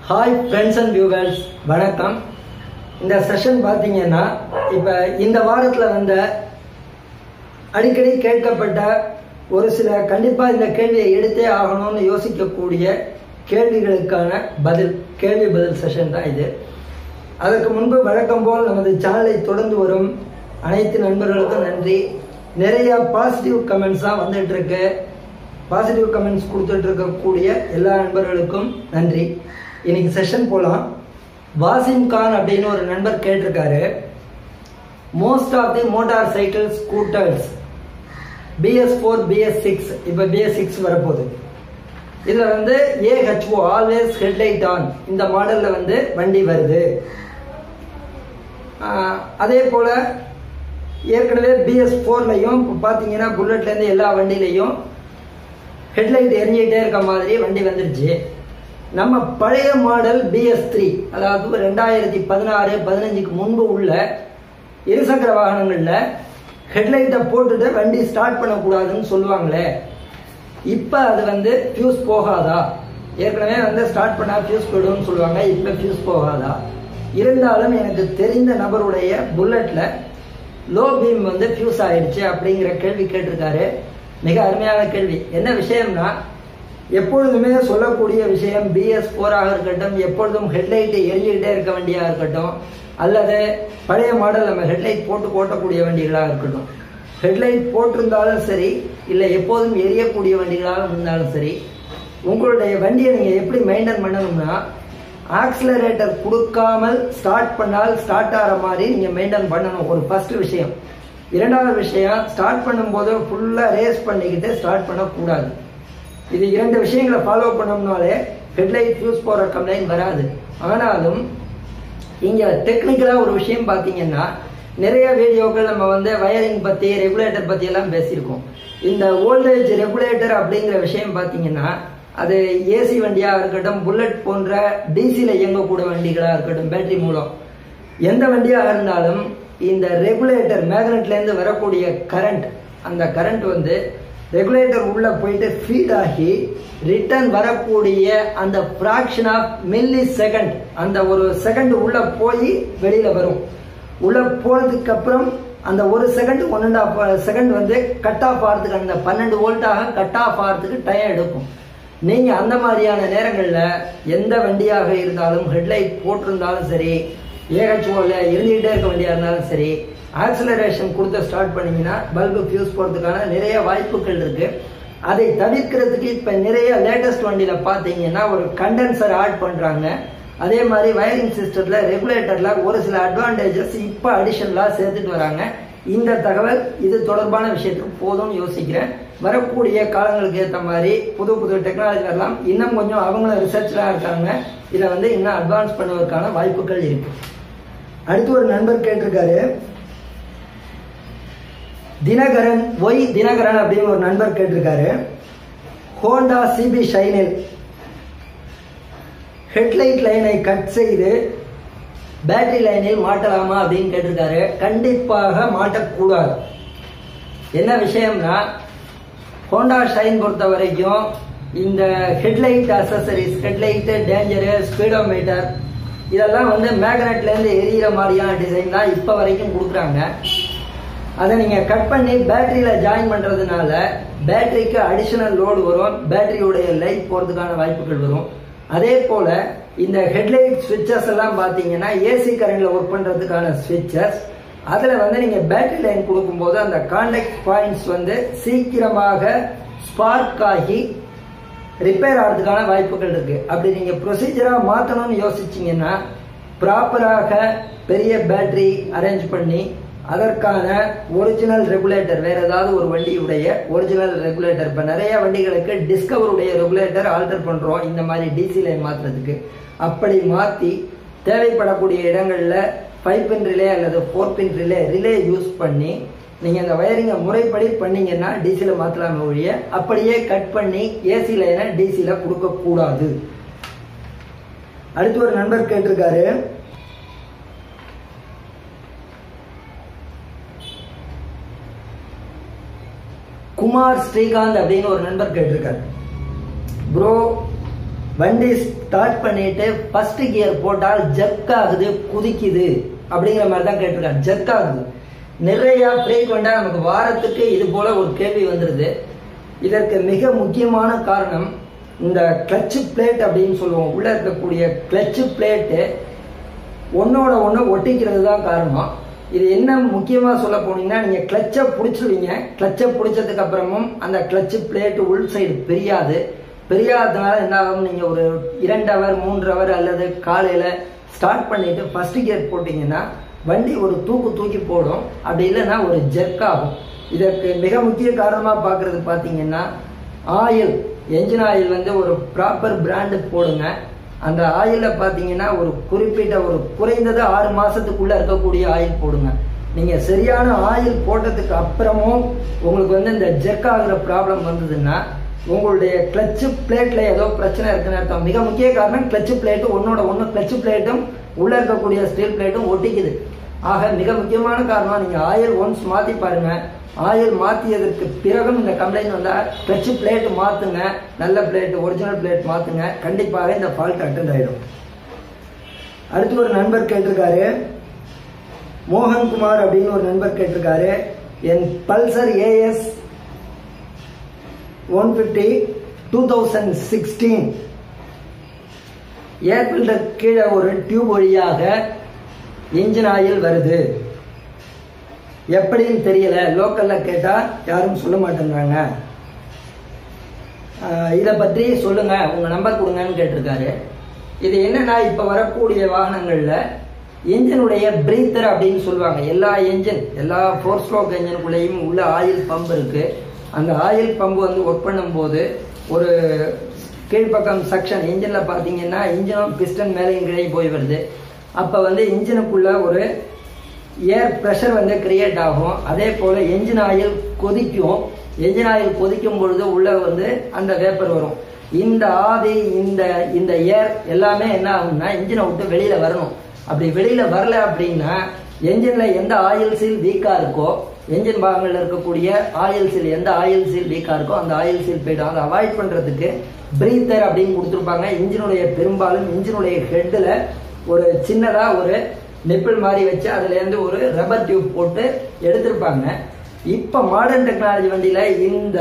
hi friends and viewers வணக்கம் இந்த session பார்த்தீங்கன்னா இப்போ இந்த வாரத்தில் வந்த அடிக்கடி கேட்கப்பட்ட ஒரு சில கண்டிப்பாக இந்த கேள்வியை எடுத்தே ஆகணும்னு யோசிக்கக்கூடிய கேள்விகளுக்கான பதில் கேள்வி பதில் செஷன் தான் இது அதற்கு முன்பு வழக்கம் போல் நமது சேனலை தொடர்ந்து வரும் அனைத்து நண்பர்களுக்கும் நன்றி நிறைய பாசிட்டிவ் கமெண்ட்ஸ் தான் வந்துட்டு இருக்கு பாசிட்டிவ் கமெண்ட்ஸ் கொடுத்துட்டு இருக்கக்கூடிய எல்லா நண்பர்களுக்கும் நன்றி இன்னைக்கு செஷன் போலாம் வாசிம் கான் அப்படின்னு ஒரு நண்பர் கேட்டிருக்காரு most of the motor cycle scooters BS four BS six இப்போ பிஎஸ் சிக்ஸ் வரப்போகுது இதில் வந்து ஏஹெச்ஓ ஆல்வேஸ் ஹெட்லைட் ஆன் இந்த மாடலில் வந்து வண்டி வருது ஆஹ் அதே போல் ஏற்கனவே பிஎஸ் ஃபோர்லையும் இப்போ பார்த்தீங்கன்னா புல்லட்லேருந்து எல்லா வண்டியிலையும் ஹெட்லைட் எரிஞ்சிக்கிட்டே இருக்க மாதிரி வண்டி வந்துருச்சு நம்ம பழைய மாடல் பிஎஸ் த்ரீ அதாவது ரெண்டாயிரத்தி பதினாறு பதினஞ்சுக்கு முன்பு உள்ள இருசக்கர வாகனங்களில் ஹெட்லைட்டை போட்டுட்டு வண்டி ஸ்டார்ட் பண்ணக்கூடாதுன்னு சொல்லுவாங்களே இப்போ அது வந்து ஃபியூஸ் போகாதா ஏற்கனவே வந்து ஸ்டார்ட் பண்ணால் ஃபியூஸ் போயிடும்னு சொல்லுவாங்க இப்போ ஃபியூஸ் போகாதா இருந்தாலும் எனக்கு தெரிந்த நபருடைய புல்லட்டில் லோ பீம் வந்து ஃபியூஸ் ஆயிடுச்சு அப்படிங்கிற கேள்வி கேட்டிருக்காரு மிக அருமையான கேள்வி என்ன விஷயம்னா எப்பொழுதுமே சொல்லக்கூடிய விஷயம் பிஎஸ் ஃபோராக இருக்கட்டும் எப்பொழுதும் ஹெட்லைட் எரிஞ்சுக்கிட்டே இருக்க வண்டியாக இருக்கட்டும் அல்லது பழைய மாடல் நம்ம ஹெட்லைட் போட்டு ஓட்டக்கூடிய வண்டிகளாக இருக்கட்டும் ஹெட்லைட் போட்டிருந்தாலும் சரி இல்லை எப்போதும் எரியக்கூடிய வண்டிகளாக இருந்தாலும் சரி உங்களுடைய வண்டியை நீங்கள் எப்படி மெயின்டைன் பண்ணணும்னா ஆக்சிலரேட்டர் கொடுக்காமல் ஸ்டார்ட் பண்ணால் ஸ்டார்ட் ஆகிற மாதிரி நீங்கள் மெயின்டைன் பண்ணணும் ஒரு ஃபர்ஸ்ட் விஷயம் இரண்டாவது விஷயம் ஸ்டார்ட் பண்ணும்போது ஃபுல்லாக ரேஸ் பண்ணிக்கிட்டு ஸ்டார்ட் பண்ணக்கூடாது இது இரண்டு விஷயங்களை ஃபாலோ பண்ணோம்னாலே ஹெட்லைட் ஃபியூஸ் போகிற கம்ப்ளைண்ட் வராது ஆனாலும் இங்கே டெக்னிக்கலாக ஒரு விஷயம் பார்த்தீங்கன்னா நிறைய வீடியோக்கள் நம்ம வந்து வயரிங் பற்றி ரெகுலேட்டர் பற்றி எல்லாம் பேசியிருக்கோம் இந்த ஓல்டேஜ் ரெகுலேட்டர் அப்படிங்கிற விஷயம் பார்த்தீங்கன்னா அது ஏசி வண்டியாக இருக்கட்டும் புல்லட் போன்ற டிசியில் இயங்கக்கூடிய வண்டிகளாக இருக்கட்டும் பேட்டரி மூலம் எந்த வண்டியாக இருந்தாலும் இந்த ரெகுலேட்டர் மேக்னெட்லேருந்து வரக்கூடிய கரண்ட் அந்த கரண்ட் வந்து ரெகுலேட்டர் உள்ள போயிட்டு ஃபீட் ஆகி ரிட்டர்ன் வரக்கூடிய அந்த ஃப்ராக்ஷன் ஆஃப் மில்லி செகண்ட் அந்த ஒரு செகண்ட் உள்ள போய் வெளியில வரும் உள்ள போனதுக்கு அப்புறம் அந்த ஒரு second one and half second வந்து கட் ஆஃப் ஆகிறதுக்கு அந்த பன்னெண்டு வோல்ட்டாக கட் ஆஃப் ஆகிறதுக்கு டைம் எடுக்கும் நீங்க அந்த மாதிரியான நேரங்களில் எந்த வண்டியாக இருந்தாலும் ஹெட்லைட் போட்டிருந்தாலும் சரி ஏஹெச்ஓல இருந்துகிட்டே இருக்க வண்டியாக இருந்தாலும் சரி ஆக்சிலரேஷன் கொடுத்து ஸ்டார்ட் பண்ணீங்கன்னா பல்பு ஃபியூஸ் போகிறதுக்கான நிறைய வாய்ப்புகள் இருக்கு அதை தவிர்க்கிறதுக்கு இப்போ நிறைய லேட்டஸ்ட் வண்டியில் பார்த்தீங்கன்னா ஒரு கண்டென்சர் ஆட் பண்ணுறாங்க அதே மாதிரி வயரிங் சிஸ்டத்தில் ரெகுலேட்டரில் ஒரு சில அட்வான்டேஜஸ் இப்போ அடிஷனலாக சேர்த்துட்டு வராங்க இந்த தகவல் இது தொடர்பான விஷயத்துக்கு போதும்னு யோசிக்கிறேன் வரக்கூடிய காலங்களுக்கு ஏற்ற மாதிரி புது புது டெக்னாலஜி வரலாம் இன்னும் கொஞ்சம் அவங்களும் ரிசர்ச்லாம் இருக்காங்க இதை வந்து இன்னும் அட்வான்ஸ் பண்ணுவதற்கான வாய்ப்புகள் இருக்கு அடுத்து ஒரு நண்பர் கேட்டிருக்காரு தினகரன் ஒய் தினகரன் அப்படின்னு ஒரு நண்பர் கேட்டிருக்காரு ஹோண்டா சிபி ஷைனில் ஹெட்லைட் லைனை கட் செய்து பேட்டரி லைனில் மாட்டலாமா அப்படின்னு கேட்டிருக்காரு கண்டிப்பாக மாட்டக்கூடாது என்ன விஷயம்னா ஹோண்டா ஷைன் பொறுத்த வரைக்கும் இந்த headlight accessories headlight danger speedometer இதெல்லாம் வந்து மேக்னெட்லேருந்து எரியிற மாதிரியான டிசைன் தான் இப்போ வரைக்கும் கொடுக்குறாங்க அதை நீங்கள் கட் பண்ணி பேட்டரியில் ஜாயின் பண்ணுறதுனால பேட்டரிக்கு அடிஷனல் லோடு வரும் பேட்டரியுடைய லைஃப் போகிறதுக்கான வாய்ப்புகள் வரும் அதே போல் இந்த ஹெட்லைட் ஸ்விட்சஸ் எல்லாம் பார்த்தீங்கன்னா ஏசி கரண்டில் ஒர்க் பண்ணுறதுக்கான ஸ்விட்சஸ் அதில் வந்து நீங்கள் பேட்டரி லைன் கொடுக்கும்போது அந்த கான்டாக்ட் பாயிண்ட்ஸ் வந்து சீக்கிரமாக ஸ்பார்க் ஆகி ரிப்பேர் ஆகிறதுக்கான வாய்ப்புகள் இருக்கு அப்படி நீங்கள் ப்ரொசீஜராக மாற்றணும்னு யோசிச்சிங்கன்னா ப்ராப்பராக பெரிய பேட்டரி அரேஞ்ச் பண்ணி அதற்கான ஒரிஜினல் ரெகுலேட்டர் வேற ஏதாவது ஒரு வண்டியுடைய ஒரிஜினல் ரெகுலேட்டர் இப்போ நிறைய வண்டிகளுக்கு டிஸ்கவருடைய ரெகுலேட்டர் ஆல்டர் பண்ணுறோம் இந்த மாதிரி டிசி லைன் மாற்றுறதுக்கு அப்படி மாற்றி தேவைப்படக்கூடிய இடங்களில் ஃபைவ் பின் ரிலே அல்லது four pin relay relay use பண்ணி நீங்கள் அந்த வயரிங்கை முறைப்படி பண்ணீங்கன்னா டிசியில் மாற்றலாமே ஒழிய அப்படியே கட் பண்ணி ஏசி லைனை டிசியில் கொடுக்கக்கூடாது அடுத்து ஒரு நண்பர் கேட்டிருக்காரு குமார் ஸ்ரீகாந்த் அப்படின்னு ஒரு நண்பர் கேட்டிருக்காரு ப்ரோ வண்டி ஸ்டார்ட் பண்ணிட்டு ஃபர்ஸ்ட் கியர் போட்டால் ஜர்க் ஆகுது குதிக்குது அப்படிங்கிற மாதிரி தான் கேட்டிருக்காங்க ஜர்க் ஆகுது நிறைய ஃப்ரீக்வெண்டா நமக்கு வாரத்துக்கு இது போல ஒரு கேள்வி வந்துருது இதற்கு மிக முக்கியமான காரணம் இந்த கிளட்ச் பிளேட் அப்படின்னு சொல்லுவோம் உள்ள இருக்கக்கூடிய கிளட்ச் பிளேட்டு ஒன்னோட ஒன்று ஒட்டிக்கிறது தான் காரணம் இது என்ன முக்கியமாக சொல்ல போனீங்கன்னா நீங்கள் கிளச்சை பிடிச்சிடுவீங்க கிளச்சை பிடிச்சதுக்கு அப்புறமும் அந்த கிளச்சு பிளேட் உள் சைடு பிரியாது பிரியாததுனால என்ன ஆகும் நீங்கள் ஒரு இரண்டு ஹவர் மூன்று ஹவர் அல்லது காலையில் ஸ்டார்ட் பண்ணிட்டு ஃபர்ஸ்ட் கியர் போட்டிங்கன்னா வண்டி ஒரு தூக்கு தூக்கி போடும் அப்படி இல்லைன்னா ஒரு ஜெர்க் ஆகும் இதற்கு மிக முக்கிய காரணமாக பார்க்குறது பார்த்தீங்கன்னா ஆயில் என்ஜின் ஆயில் வந்து ஒரு ப்ராப்பர் பிராண்டு போடுங்க அந்த ஆயிலில் பார்த்தீங்கன்னா ஒரு குறிப்பிட்ட ஒரு குறைந்தது ஆறு மாதத்துக்குள்ளே இருக்கக்கூடிய ஆயில் போடுங்க நீங்கள் சரியான ஆயில் போட்டதுக்கு அப்புறமும் உங்களுக்கு வந்து இந்த ஜெர்க் ஆகுற ப்ராப்ளம் வந்ததுன்னா உங்களுடைய கிளச்சு பிளேட்டில் ஏதோ பிரச்சனை இருக்குன்னு அர்த்தம் மிக முக்கிய காரணம் கிளச்சு பிளேட்டு ஒன்னோட ஒன்று கிளச்சு பிளேட்டும் உள்ளே இருக்கக்கூடிய ஸ்டீல் பிளேட்டும் ஒட்டிக்குது ஆக மிக முக்கியமான காரணம் நீங்கள் ஆயில் ஒன்ஸ் மாற்றி பாருங்க ஆயில் மாற்றியதற்கு பிறகும் இந்த கம்ப்ளைண்ட் வந்தால் கிளச்சு பிளேட் மாற்றுங்க நல்ல பிளேட் ஒரிஜினல் பிளேட் மாற்றுங்க கண்டிப்பாக இந்த ஃபால்ட் அட்டன் ஆகிடும் அடுத்து ஒரு நண்பர் கேட்டிருக்காரு மோகன்குமார் அப்படின்னு ஒரு நண்பர் கேட்டிருக்காரு என் Pulsar AS one fifty two thousand sixteen air filter கீழே ஒரு டியூப் வழியாக இன்ஜின் ஆயில் வருது எப்படின்னு தெரியல லோக்கல்ல கேட்டா யாரும் சொல்ல மாட்டேங்கிறாங்க இதை பற்றி சொல்லுங்க உங்க நம்பர் கொடுங்கன்னு கேட்டிருக்காரு இது என்னன்னா இப்ப வரக்கூடிய வாகனங்கள்ல இன்ஜினுடைய பிரீத்தர் அப்படின்னு சொல்லுவாங்க எல்லா என்ஜின் எல்லா ஃபோர் ஸ்ட்ரோக் என்ஜினுக்குள்ளேயும் உள்ள ஆயில் பம்ப் இருக்கு அந்த ஆயில் பம்பு வந்து ஒர்க் பண்ணும்போது ஒரு கீழ்ப்பக்கம் செக்ஷன் இன்ஜினில் பார்த்தீங்கன்னா இன்ஜினும் பிஸ்டன் மேலேயும் கீழே போய் வருது அப்போ வந்து இன்ஜினுக்குள்ள ஒரு ஏர் ப்ரெஷர் வந்து கிரியேட் ஆகும் அதே போல் என்ஜின் ஆயில் கொதிக்கும் என்ஜின் ஆயில் கொதிக்கும் பொழுது உள்ள வந்து அந்த வேப்பர் வரும் இந்த ஆவி இந்த இந்த ஏர் எல்லாமே என்ன ஆகும்னா இன்ஜினை விட்டு வெளியில வரணும் அப்படி வெளியில வரல அப்படின்னா என்ஜின்ல எந்த ஆயில் சீல் வீக்கா இருக்கோ என்ஜின் பாகங்கள்ல இருக்கக்கூடிய ஆயில் சீல் எந்த ஆயில் சீல் வீக்கா இருக்கோ அந்த ஆயில் சீல் போயிடும் அதை அவாய்ட் பண்றதுக்கு பிரீத்தர் அப்படின்னு கொடுத்துருப்பாங்க இன்ஜினுடைய பெரும்பாலும் இன்ஜினுடைய ஹெட்டில் ஒரு சின்னதா ஒரு நிப்பிள் மாதிரி வச்சு அதுல இருந்து ஒரு ரப்பர் டியூப் போட்டு எடுத்திருப்பாங்க இப்ப மாடர்ன் டெக்னாலஜி வண்டியில இந்த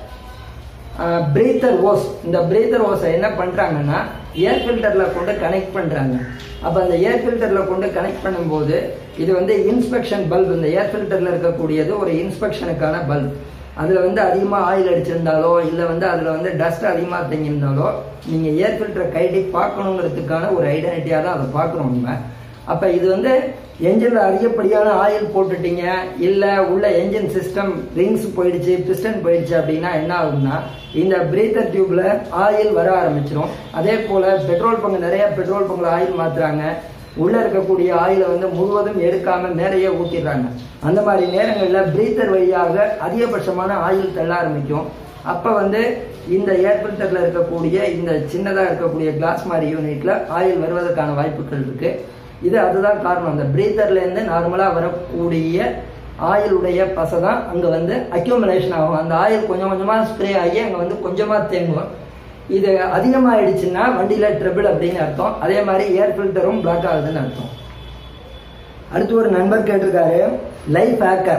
பிரீத்தர் ஓஸ் இந்த பிரீத்தர் ஓஸை என்ன பண்றாங்கன்னா ஏர் ஃபில்டர்ல கொண்டு கனெக்ட் பண்றாங்க அப்ப அந்த ஏர் ஃபில்டர்ல கொண்டு கனெக்ட் பண்ணும்போது இது வந்து இன்ஸ்பெக்ஷன் பல்ப் இந்த ஏர் ஃபில்டர்ல இருக்கக்கூடியது ஒரு இன்ஸ்பெக்ஷனுக்கான பல்ப் அதுல வந்து அதிகமா ஆயில் அடிச்சிருந்தாலோ இல்ல வந்து அதுல வந்து டஸ்ட் அதிகமா தங்கியிருந்தாலோ நீங்க ஏர் ஃபில்டரை கைட்டி பார்க்கணுங்கிறதுக்கான ஒரு ஐடென்டிட்டியா தான் அதை பார்க்கணும் நம்ம அப்ப இது வந்து என்ஜின்ல அதிகப்படியான ஆயில் போட்டுட்டீங்க இல்ல உள்ள என்ஜின் சிஸ்டம் ரிங்ஸ் போயிடுச்சு பிஸ்டன் போயிடுச்சு அப்படின்னா என்ன ஆகும்னா இந்த பிரீத்தர் டியூப்ல ஆயில் வர ஆரம்பிச்சிடும் அதே போல பெட்ரோல் பங்கு நிறைய பெட்ரோல் பங்குல ஆயில் மாத்துறாங்க உள்ள இருக்கக்கூடிய ஆயிலை வந்து முழுவதும் எடுக்காம மேலேயே ஊத்திடுறாங்க அந்த மாதிரி நேரங்கள்ல பிரீத்தர் வழியாக அதிகபட்சமான ஆயில் தள்ள ஆரம்பிக்கும் அப்ப வந்து இந்த ஏர் ஃபில்டர்ல இருக்கக்கூடிய இந்த சின்னதா இருக்கக்கூடிய கிளாஸ் மாதிரி யூனிட்ல ஆயில் வருவதற்கான வாய்ப்புகள் இருக்கு இது அதுதான் காரணம் அந்த பிரீத்தர்ல இருந்து நார்மலா வரக்கூடிய ஆயிலுடைய பசை தான் அங்க வந்து அக்யூமுலேஷன் ஆகும் அந்த ஆயில் கொஞ்சம் கொஞ்சமா ஸ்ப்ரே ஆகி அங்க வந்து கொஞ்சமா தேங்கும் இது அதிகமாயிடுச்சுன்னா வண்டியில ட்ரபிள் அப்படின்னு அர்த்தம் அதே மாதிரி ஏர் ஃபில்டரும் பிளாக் ஆகுதுன்னு அர்த்தம் அடுத்து ஒரு நண்பர் கேட்டிருக்காரு life hacker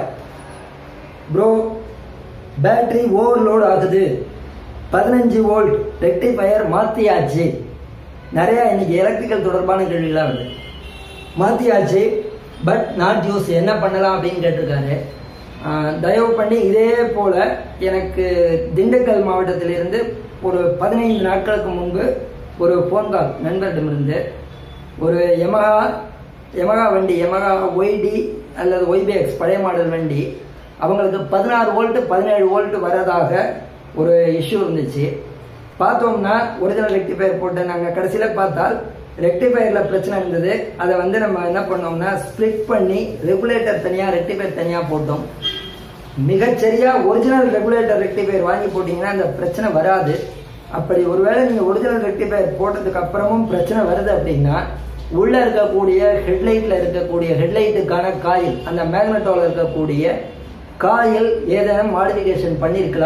bro battery overload ஆகுது பதினஞ்சு வோல்ட் ரெக்டிஃபயர் மாத்தியாச்சு நிறைய இன்னைக்கு எலக்ட்ரிக்கல் தொடர்பான கேள்விகளாக வருது மாத்தியாச்சு பட் நாட் யூஸ் என்ன பண்ணலாம் அப்படின்னு கேட்டிருக்காரு ஆஹ் தயவு பண்ணி இதே போல எனக்கு திண்டுக்கல் மாவட்டத்திலிருந்து ஒரு பதினைந்து நாட்களுக்கு முன்பு ஒரு ஃபோன் கால் நண்பரிடமிருந்து ஒரு யமகா யமகா வண்டி யமகா ஒய்டி அல்லது ஒய்பிஎக்ஸ் பழைய மாடல் வண்டி அவங்களுக்கு பதினாறு வோல்ட் பதினேழு வோல்ட் வரதாக ஒரு இஷ்யூ இருந்துச்சு பார்த்தோம்னா ஒரிஜினல் ரெக்டிஃபயர் போட்டு நாங்கள் கடைசியில் பார்த்தால் ரெக்டிஃபயரில் பிரச்சனை இருந்தது அதை வந்து நம்ம என்ன பண்ணோம்னா ஸ்ப்ளிட் பண்ணி ரெகுலேட்டர் தனியாக ரெக்டிஃபயர் தனியாக போட்டோம் மிகச்சரியா ஒரிஜினல் ரெகுலேட்டர் ரெக்டிஃபயர் வாங்கி போட்டீங்கன்னா அந்த பிரச்சனை வராது அப்படி ஒருவேளை நீங்க ஒரிஜினல் ரெக்டிஃபயர் போட்டதுக்கு அப்புறமும் பிரச்சனை வருது அப்படின்னா உள்ள இருக்கக்கூடிய ஹெட்லைட்ல இருக்கக்கூடிய ஹெட்லைட்டுக்கான காயில் அந்த மேக்னட்டோல இருக்கக்கூடிய காயில் ஏதேனும் மாடிஃபிகேஷன் பண்ணியிருக்கலாம்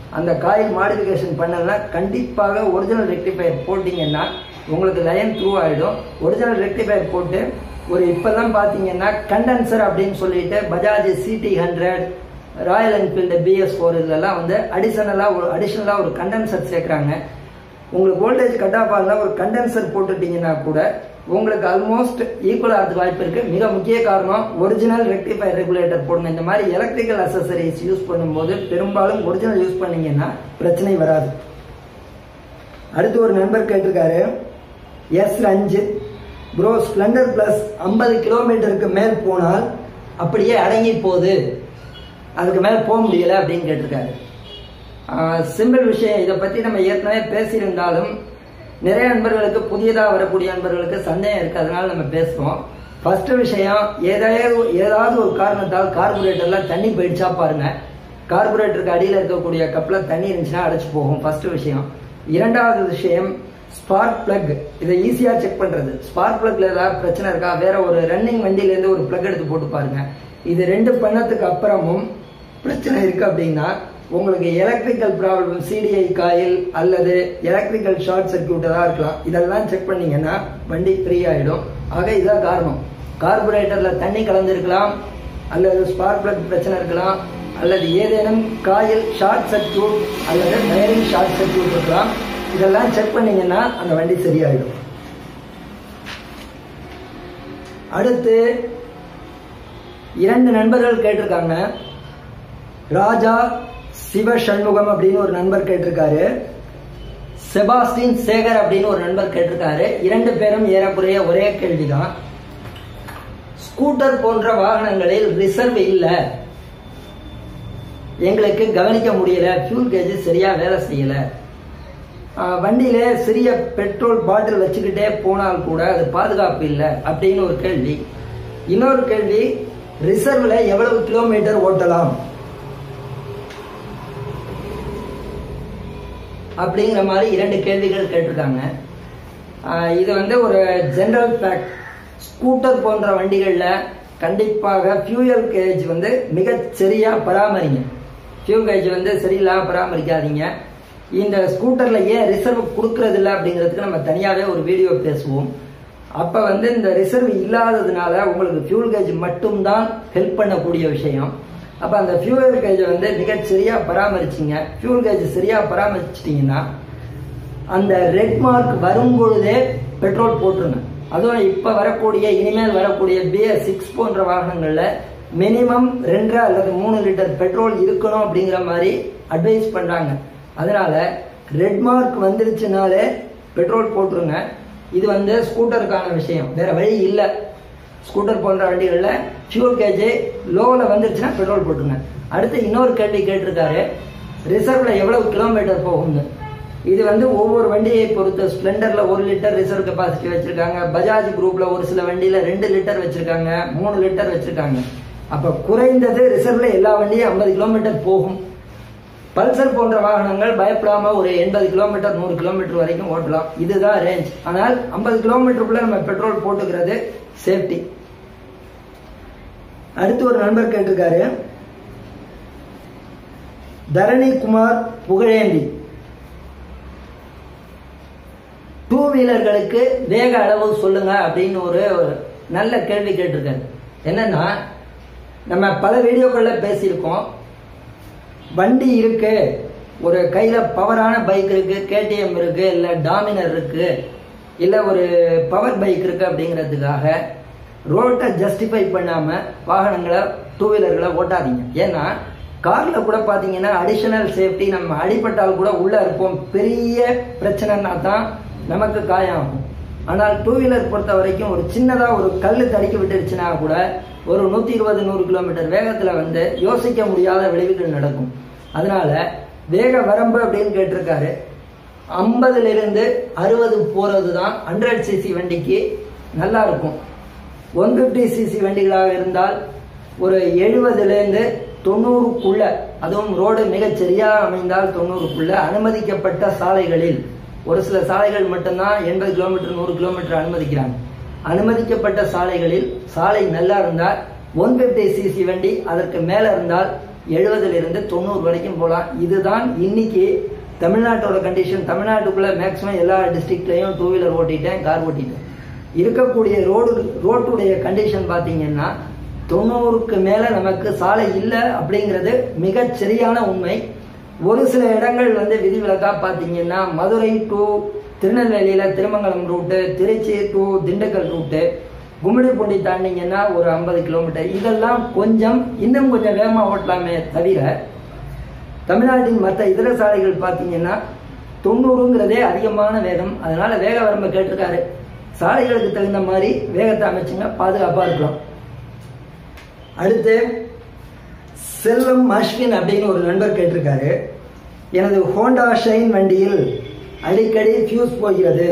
அந்த காயில் மாடிஃபிகேஷன் பண்ணலன்னா கண்டிப்பாக ஒரிஜினல் ரெக்டிஃபயர் போட்டிங்கன்னா உங்களுக்கு லைன் த்ரூ ஆகிடும் ஒரிஜினல் ரெக்டிஃபயர் போட்டு ஒரு இப்போல்லாம் பார்த்தீங்கன்னா கண்டென்சர் அப்படின்னு சொல்லிட்டு Bajaj CD hundred Royal Enfield BS four இதெல்லாம் வந்து அடிஷனலாக ஒரு அடிஷனலாக ஒரு கண்டென்சர் சேர்க்குறாங்க உங்களுக்கு வோல்டேஜ் கட் ஆஃப் ஆகலாம் ஒரு கண்டென்சர் போட்டுட்டீங்கன்னா கூட உங்களுக்கு ஆல்மோஸ்ட் ஈக்குவல் ஆகிறதுக்கு வாய்ப்பு இருக்கு மிக முக்கிய காரணம் ஒரிஜினல் ரெக்டிஃபயர் ரெகுலேட்டர் போடணும் இந்த மாதிரி எலக்ட்ரிக்கல் அசசரிஸ் யூஸ் பண்ணும்போது பெரும்பாலும் ஒரிஜினல் யூஸ் பண்ணீங்கன்னா பிரச்சனை வராது அடுத்து ஒரு நண்பர் கேட்டிருக்காரு S Ranjith bro Splendor plus ஐம்பது கிலோமீட்டருக்கு மேல் போனால் அப்படியே அடங்கி போகுது அதுக்கு மேலே போக முடியல அப்படின்னு கேட்டிருக்காரு சிம்பிள் விஷயம் இதை பற்றி நம்ம ஏற்கனவே பேசியிருந்தாலும் நிறைய நண்பர்களுக்கு புதியதாக வரக்கூடிய நண்பர்களுக்கு சந்தேகம் இருக்குது அதனால நம்ம பேசுவோம் ஃபர்ஸ்ட் விஷயம் ஏதாவது ஏதாவது ஒரு காரணத்தால் கார்பரேட்டர்ல தண்ணி போயிடுச்சா பாருங்க கார்பரேட்டருக்கு அடியில் இருக்கக்கூடிய கப்பில் தண்ணி இருந்துச்சுன்னா அடைச்சு போகும் ஃபர்ஸ்ட் விஷயம் இரண்டாவது விஷயம் ஸ்பார்க் பிளக் இதை ஈஸியாக செக் பண்ணுறது ஸ்பார்க் பிளக்ல ஏதாவது பிரச்சனை இருக்கா வேற ஒரு ரன்னிங் வண்டியிலேருந்து ஒரு பிளக் எடுத்து போட்டு பாருங்க இது ரெண்டு பண்ணதுக்கு அப்புறமும் பிரச்சனை இருக்கு அப்படின்னா உங்களுக்கு எலக்ட்ரிக்கல் ப்ராப்ளம் சிடிஐ காயில் அல்லது எலக்ட்ரிக்கல் ஷார்ட் சர்க்கியூட் ஏதாவது இருக்கலாம் இதெல்லாம் செக் பண்ணீங்கன்னா வண்டி ஃப்ரீ ஆகிடும் ஆக இதான் காரணம் கார்பரேட்டர்ல தண்ணி கலந்துருக்கலாம் அல்லது ஸ்பார்க் பிளக் பிரச்சனை இருக்கலாம் அல்லது ஏதேனும் காயில் ஷார்ட் சர்க்கியூட் அல்லது டயரிங் ஷார்ட் சர்க்கியூட் இருக்கலாம் இதெல்லாம் செக் பண்ணீங்கன்னா அந்த வண்டி சரியாயிடும் அடுத்து இரண்டு நண்பர்கள் கேட்டிருக்காங்க ராஜா சிவ சண்முகம் அப்படின்னு ஒரு நண்பர் கேட்டிருக்காரு செபாஸ்டின் சேகர் அப்படின்னு ஒரு நண்பர் கேட்டிருக்காரு இரண்டு பேரும் ஏறக்குறைய ஒரே கேள்விதான் ஸ்கூட்டர் போன்ற வாகனங்களில் ரிசர்வ் இல்லை எங்களுக்கு கவனிக்க முடியல ஃபியூல் கேஜ் சரியா வேலை செய்யல வண்டியில சிறிய பெட்ரோல் பாட்டில் வச்சுக்கிட்டே போனால் கூட அது பாதுகாப்பு இல்லை அப்படின்னு ஒரு கேள்வி இன்னொரு கேள்வி ரிசர்வ்ல எவ்வளவு கிலோமீட்டர் ஓட்டலாம் அப்படிங்கிற மாதிரி இரண்டு கேள்விகள் கேட்டிருக்காங்க இது வந்து ஒரு ஜென்ரல் ஃபேக்ட் ஸ்கூட்டர் போன்ற வண்டிகளில் கண்டிப்பாக ஃபியூயல் கேஜ் வந்து மிக சரியா பராமரிங்க ஃபியூல் கேஜ் வந்து சரியில்லாம பராமரிக்காதீங்க இந்த ஸ்கூட்டர்ல ஏன் ரிசர்வ் கொடுக்கறது இல்லை அப்படிங்கிறதுக்கு நம்ம தனியாகவே ஒரு வீடியோ பேசுவோம் அப்போ வந்து இந்த ரிசர்வ் இல்லாததுனால உங்களுக்கு ஃபியூல் கேஜ் மட்டும்தான் ஹெல்ப் பண்ணக்கூடிய விஷயம் அப்போ அந்த ஃபியூல் கேஜை வந்து மிகச் சரியா பராமரிச்சிங்க ஃபியூல் கேஜ் சரியா பராமரிச்சிட்டிங்கன்னா அந்த ரெட் மார்க் வரும் பொழுதே பெட்ரோல் போட்டுருங்க அதுவும் இப்போ வரக்கூடிய இனிமேல் வரக்கூடிய பிஎஸ் சிக்ஸ் போன்ற வாகனங்களில் மினிமம் ரெண்டரை அல்லது மூணு லிட்டர் பெட்ரோல் இருக்கணும் அப்படிங்கிற மாதிரி அட்வைஸ் பண்ணுறாங்க அதனால ரெட் மார்க் வந்துருச்சுனாலே பெட்ரோல் போட்டுருங்க இது வந்து ஸ்கூட்டருக்கான விஷயம் வேற வழி இல்லை ஸ்கூட்டர் போன்ற வண்டிகளில் ஃபியூல் கேஜ் லோவில் வந்துருச்சுன்னா பெட்ரோல் போட்டுருங்க அடுத்து இன்னொரு கேள்வி கேட்டிருக்காரு ரிசர்வ்ல எவ்வளவு கிலோமீட்டர் போகும்னு இது வந்து ஒவ்வொரு வண்டியை பொறுத்து ஸ்ப்ளெண்டர்ல ஒரு லிட்டர் ரிசர்வ் கெப்பாசிட்டி வச்சிருக்காங்க பஜாஜ் குரூப்ல ஒரு சில வண்டியில ரெண்டு லிட்டர் வச்சிருக்காங்க மூணு லிட்டர் வச்சிருக்காங்க அப்ப குறைந்தது ரிசர்வ்ல எல்லா வண்டியும் ஐம்பது கிலோமீட்டர் போகும் பல்சர் போன்ற வாகனங்கள் பயப்படாம ஒரு எண்பது கிலோமீட்டர் நூறு கிலோமீட்டர் வரைக்கும் ஓட்டலாம் இதுதான் ரேஞ்ச் ஆனால் ஐம்பது கிலோமீட்டருக்குள்ள நம்ம பெட்ரோல் போட்டுக்கிறது சேஃப்டி அடுத்து ஒரு நண்பர் கேட்டிருக்காரு தரணி குமார் புகழேந்தி டூ வீலர்களுக்கு வேக அளவு சொல்லுங்க அப்படின்னு ஒரு நல்ல கேள்வி கேட்டிருக்காரு என்னன்னா நம்ம பல வீடியோக்கள்ல பேசியிருக்கோம் வண்டி இருக்கு ஒரு கையில பவரான பைக் இருக்கு கேடிஎம் இருக்கு இல்ல டாமினர் இருக்கு இல்ல ஒரு பவர் பைக் இருக்கு அப்படிங்கிறதுக்காக ரோட்டை ஜஸ்டிஃபை பண்ணாம வாகனங்களை டூ வீலர்களை ஓட்டாதீங்க ஏன்னா கார்ல கூட பாத்தீங்கன்னா அடிஷனல் சேஃப்டி நம்ம அடிபட்டால் கூட உள்ள இருப்போம் பெரிய பிரச்சனைனா தான் நமக்கு காயம் ஆகும் ஆனால் டூ வீலர் பொறுத்த வரைக்கும் ஒரு சின்னதா ஒரு கல் தடுக்கி விட்டுருச்சுன்னா கூட ஒரு நூத்தி இருபது நூறு கிலோமீட்டர் வேகத்துல வந்து யோசிக்க முடியாத விளைவுகள் நடக்கும் அதனால வேக வரம்பு அப்படின்னு கேட்டிருக்காரு ஐம்பதுல இருந்து அறுபது போறது தான் ஹண்ட்ரட் சிசி வண்டிக்கு நல்லா இருக்கும் ஒன் பிப்டி சிசி வண்டிகளாக இருந்தால் ஒரு எழுபதுல இருந்து தொண்ணூறுக்குள்ள அதுவும் ரோடு மிகச் சரியா அமைந்தால் தொண்ணூறுக்குள்ள அனுமதிக்கப்பட்ட சாலைகளில் ஒரு சில சாலைகள் மட்டும்தான் எண்பது கிலோமீட்டர் நூறு கிலோமீட்டர் அனுமதிக்கிறாங்க அனுமதிக்கப்பட்ட சாலைகளில் சாலை நல்லா இருந்தால் ஒன் பிப்டி சிசி வண்டி அதற்கு மேல இருந்தால் எழுபதுல இருந்து தொண்ணூறு வரைக்கும் போகலாம் இதுதான் இன்னைக்கு தமிழ்நாட்டோட கண்டிஷன் தமிழ்நாட்டுக்குள்ள மேக்ஸிமம் எல்லா டிஸ்ட்ரிக்ட்லையும் டூ வீலர் ஓட்டிட்டேன் கார் ஓட்டிட்டேன் இருக்கக்கூடிய ரோடு ரோட்டுடைய கண்டிஷன் பார்த்தீங்கன்னா தொண்ணூறுக்கு மேலே நமக்கு சாலை இல்லை அப்படிங்கிறது மிகச் சரியான உண்மை ஒரு சில இடங்கள் வந்து விதிவிலக்கா பார்த்தீங்கன்னா மதுரை டு திருநெல்வேலியில் Thirumangalam route Trichy to Dindigul route Gummidipoondi தாண்டிங்கன்னா ஒரு ஐம்பது கிலோமீட்டர் இதெல்லாம் கொஞ்சம் இன்னும் கொஞ்சம் வேகமாக ஓட்டலாமே தவிர தமிழ்நாட்டின் மற்ற இதர சாலைகள் பார்த்தீங்கன்னா தொண்ணூறுங்கிறதே அதிகமான வேகம் அதனால வேக வரம்பு கேட்டிருக்காரு சாலைகளுக்கு தகுந்த மாதிரி வேகத்தை அமைச்சுங்க பாதுகாப்பாக இருக்கலாம் அடுத்து செல்வம் அஸ்வின் அப்படின்னு ஒரு நண்பர் கேட்டிருக்காரு எனது ஹோண்டா ஷைன் வண்டியில் அடிக்கடி ஃபியூஸ் போகிறது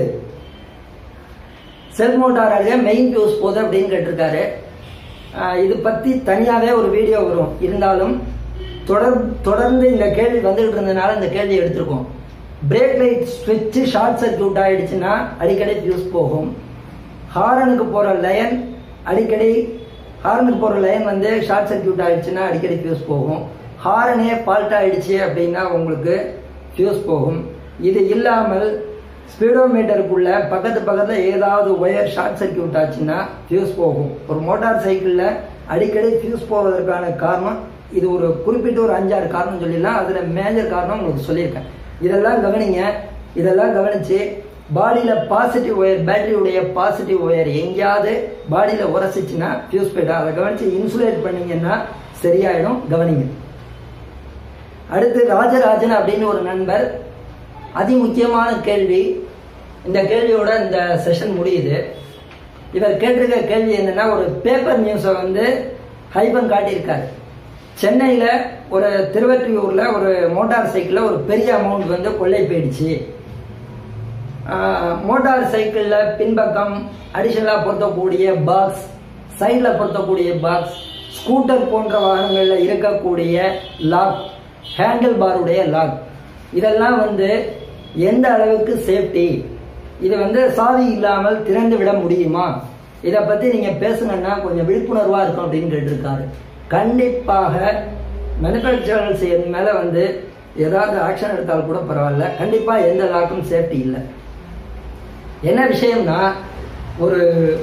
செல் மோட்டார் அருகே மெயின் ஃபியூஸ் போகுது அப்படின்னு கேட்டிருக்காரு ஆஹ் இது பற்றி தனியாகவே ஒரு வீடியோ வரும் இருந்தாலும் தொடர் தொடர்ந்து இந்த கேள்வி வந்துகிட்டு இருந்ததுனால இந்த கேள்வி எடுத்திருக்கோம் பிரேக் லைட் ஸ்விட்ச் ஷார்ட் சர்க்யூட் ஆயிடுச்சுன்னா அடிக்கடி ஃபியூஸ் போகும் ஹாரனுக்கு போகிற லைன் அடிக்கடி ஹாரனுக்கு போகிற லைன் வந்து ஷார்ட் சர்க்யூட் ஆயிடுச்சுன்னா அடிக்கடி ஃபியூஸ் போகும் ஹாரனே ஃபால்ட் ஆயிடுச்சு அப்படின்னா உங்களுக்கு ஃபியூஸ் போகும் இது இல்லாமல் ஸ்பீடோமீட்டருக்குள்ள பக்கத்து பக்கத்தில் ஏதாவது ஒயர் ஷார்ட் சர்க்யூட் ஆச்சுன்னா ஃபியூஸ் போகும் ஒரு மோட்டார் சைக்கிளில் அடிக்கடி ஃபியூஸ் போவதற்கான காரணம் இது ஒரு குறிப்பிட்ட ஒரு அஞ்சாறு காரணம் சொல்லிடலாம் அதில் மேஜர் காரணம் உங்களுக்கு சொல்லியிருக்கேன் இதெல்லாம் கவனிங்க இதெல்லாம் கவனிச்சு பாடியில பாசிட்டிவ் ஒயர் பேட்டரியுடைய பாசிட்டிவ் ஒயர் எங்கேயாவது பாடியில உரசிச்சுன்னா ஃபியூஸ் போயிடும் அதை கவனிச்சு இன்சுலேட் பண்ணீங்கன்னா சரியாயிடும் கவனிங்க அடுத்து ராஜராஜன் அப்படின்னு ஒரு நண்பர் அதி முக்கியமான கேள்வி இந்த கேள்வியோட இந்த செஷன் முடியுது இவர் கேட்டிருக்க கேள்வி என்னன்னா ஒரு பேப்பர் நியூஸை வந்து ஹைபன் காட்டியிருக்காரு சென்னையில ஒரு திருவற்றியூர்ல ஒரு மோட்டார் சைக்கிள்ல ஒரு பெரிய அமௌண்ட் வந்து கொள்ளை போயிடுச்சு ஆஹ் மோட்டார் சைக்கிள்ல பின்பக்கம் அடிஷனலா பொருத்தக்கூடிய பாக்ஸ் சைட்ல பொருத்தக்கூடிய பாக்ஸ் ஸ்கூட்டர் போன்ற வாகனங்கள்ல இருக்கக்கூடிய லாக் ஹேண்டில் பாருடைய லாக் இதெல்லாம் வந்து எந்த அளவுக்கு சேஃப்டி இது வந்து சாவி இல்லாமல் திறந்து விட முடியுமா இதை பத்தி நீங்க பேசுங்கன்னா கொஞ்சம் விழிப்புணர்வா இருக்கும் அப்படின்னு கேட்டிருக்காரு கண்டிப்பாக மேனுஃபேக்சரர்ஸ் என் மேல வந்து ஏதாவது ஆக்ஷன் எடுத்தால் கூட பரவாயில்ல கண்டிப்பா எந்த லாக்கும் சேஃப்டி இல்லை என்ன விஷயம்னா ஒரு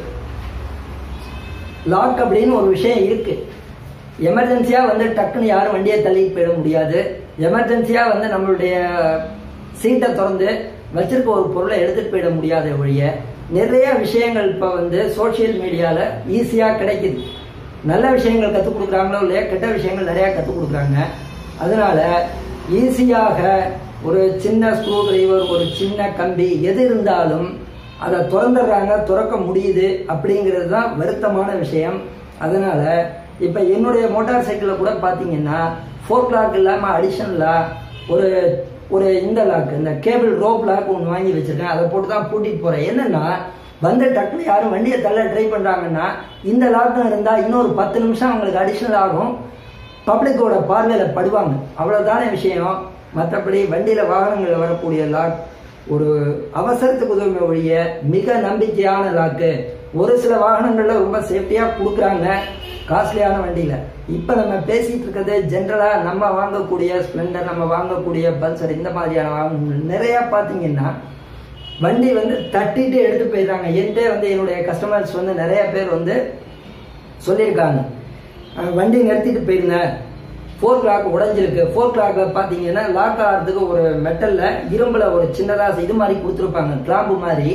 லாக் அப்படின்னு ஒரு விஷயம் இருக்கு எமர்ஜென்சியா வந்து டக்குன்னு யாரும் வண்டியை தள்ளிட்டு போயிட முடியாது எமர்ஜென்சியா வந்து நம்மளுடைய சீட்டை திறந்து வச்சிருக்க ஒரு பொருளை எடுத்துட்டு போயிட முடியாத ஒழிய நிறைய விஷயங்கள் இப்போ வந்து சோஷியல் மீடியால ஈஸியா கிடைக்குது நல்ல விஷயங்கள் கற்றுக் கொடுக்குறாங்களோ இல்லையா கெட்ட விஷயங்கள் நிறைய கற்றுக் கொடுக்குறாங்க அதனால ஈஸியாக ஒரு சின்ன ஸ்க்ரூ டிரைவர் ஒரு சின்ன கம்பி எது இருந்தாலும் அதை திறந்துடுறாங்க திறக்க முடியுது அப்படிங்கிறது தான் வருத்தமான விஷயம் அதனால இப்போ என்னுடைய மோட்டார் சைக்கிளில் கூட பார்த்தீங்கன்னா ஃபோர் லாக் இல்லாமல் அடிஷனலாக ஒரு ஒரு இந்த லாக் இந்த கேபிள் ரோப் லாக் ஒன்று வாங்கி வச்சிருக்கேன் அதை போட்டு தான் பூட்டிட்டு போகிறேன் என்னன்னா வந்து டக்குனு யாரும் வண்டியை தள்ள ட்ரை பண்ணுறாங்கன்னா இந்த லாக்கம் இருந்தால் இன்னொரு பத்து நிமிஷம் அவங்களுக்கு அடிஷனல் ஆகும் பப்ளிக்கோட பார்வையில் படுவாங்க அவ்வளோதானே விஷயம் மற்றபடி வண்டியில் வாகனங்களில் வரக்கூடிய லாக் ஒரு அவசரத்துக்கு உதவி ஒழிய மிக நம்பிக்கையான லாக்கு ஒரு சில வாகனங்கள்ல ரொம்ப சேஃப்டியா கொடுக்குறாங்க காஸ்ட்லியான வண்டியில இப்ப நம்ம பேசிட்டு இருக்கிறது ஜென்ரலா நம்ம வாங்கக்கூடிய ஸ்ப்ளெண்டர் நம்ம வாங்கக்கூடிய பல்சர் இந்த மாதிரியான வாகனங்கள் நிறைய பாத்தீங்கன்னா வண்டி வந்து தட்டிட்டு எடுத்து போயிடுறாங்க என்கிட்ட வந்து என்னுடைய கஸ்டமர்ஸ் வந்து நிறைய பேர் வந்து சொல்லியிருக்காங்க அஹ் வண்டி நிறுத்திட்டு போயிருங்க ஃபோர் கிளாக் உடஞ்சிருக்கு ஃபோர் கிளாக் பார்த்தீங்கன்னா லாக் ஆகிறதுக்கு ஒரு மெட்டலில் இரும்பில் ஒரு சின்னதாக இது மாதிரி கொடுத்துருப்பாங்க கிளாம்பு மாதிரி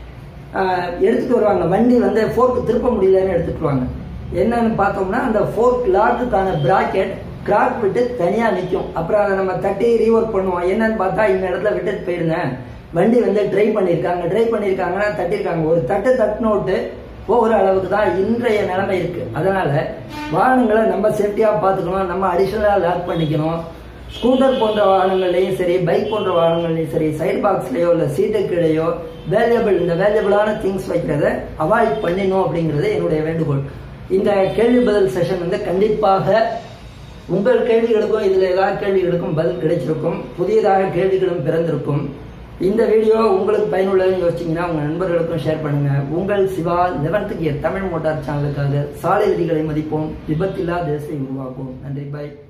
அஹ் எடுத்துட்டு வருவாங்க வண்டி வந்து ஃபோர்க்கு திருப்ப முடியலன்னு எடுத்துட்டு வருவாங்க என்னன்னு பார்த்தோம்னா அந்த ஃபோர்க் லாக்குக்கான பிராக்கெட் கிராக் விட்டு தனியாக நிற்கும் அப்புறம் அதை நம்ம தட்டி ரீஒர்க் பண்ணுவோம் என்னன்னு பார்த்தா இந்த இடத்துல விட்டுட்டு போயிருந்தேன் வண்டி வந்து ட்ரை பண்ணியிருக்காங்க ட்ரை பண்ணியிருக்காங்கன்னா தட்டியிருக்காங்க ஒரு தட்டு தட்டுனோட்டு போகிற அளவுக்கு தான் இன்றைய நிலைமை இருக்கு அதனால வாகனங்களை நம்ம சேஃப்டியா பார்த்துக்கணும் நம்ம அடிஷனலா லாக் பண்ணிக்கணும் ஸ்கூட்டர் போன்ற வாகனங்கள்லையும் சரி பைக் போன்ற வாகனங்கள்லையும் சரி சைட் பாக்ஸ்லயோ இல்லை சீட்டு கீழேயோ வேல்யபிள் இந்த வேல்யபிளான திங்ஸ் வைக்கிறத அவாய்ட் பண்ணிடணும் அப்படிங்கிறது என்னுடைய வேண்டுகோள் இந்த கேள்வி பதில் செஷன் வந்து கண்டிப்பாக உங்கள் கேள்விகளுக்கும் இதில் எல்லா கேள்விகளுக்கும் பதில் கிடைச்சிருக்கும் புதியதாக கேள்விகளும் பிறந்திருக்கும் இந்த வீடியோ உங்களுக்கு பயனுள்ளதுன்னு யோசிச்சீங்கன்னா உங்கள் நண்பர்களுக்கும் ஷேர் பண்ணுங்க உங்கள் Siva eleventh gear Tamil motor சேனலுக்காக சாலை விதிகளை மதிப்போம் விபத்தில்லா தேசத்தை உருவாக்குவோம் நன்றி பாய்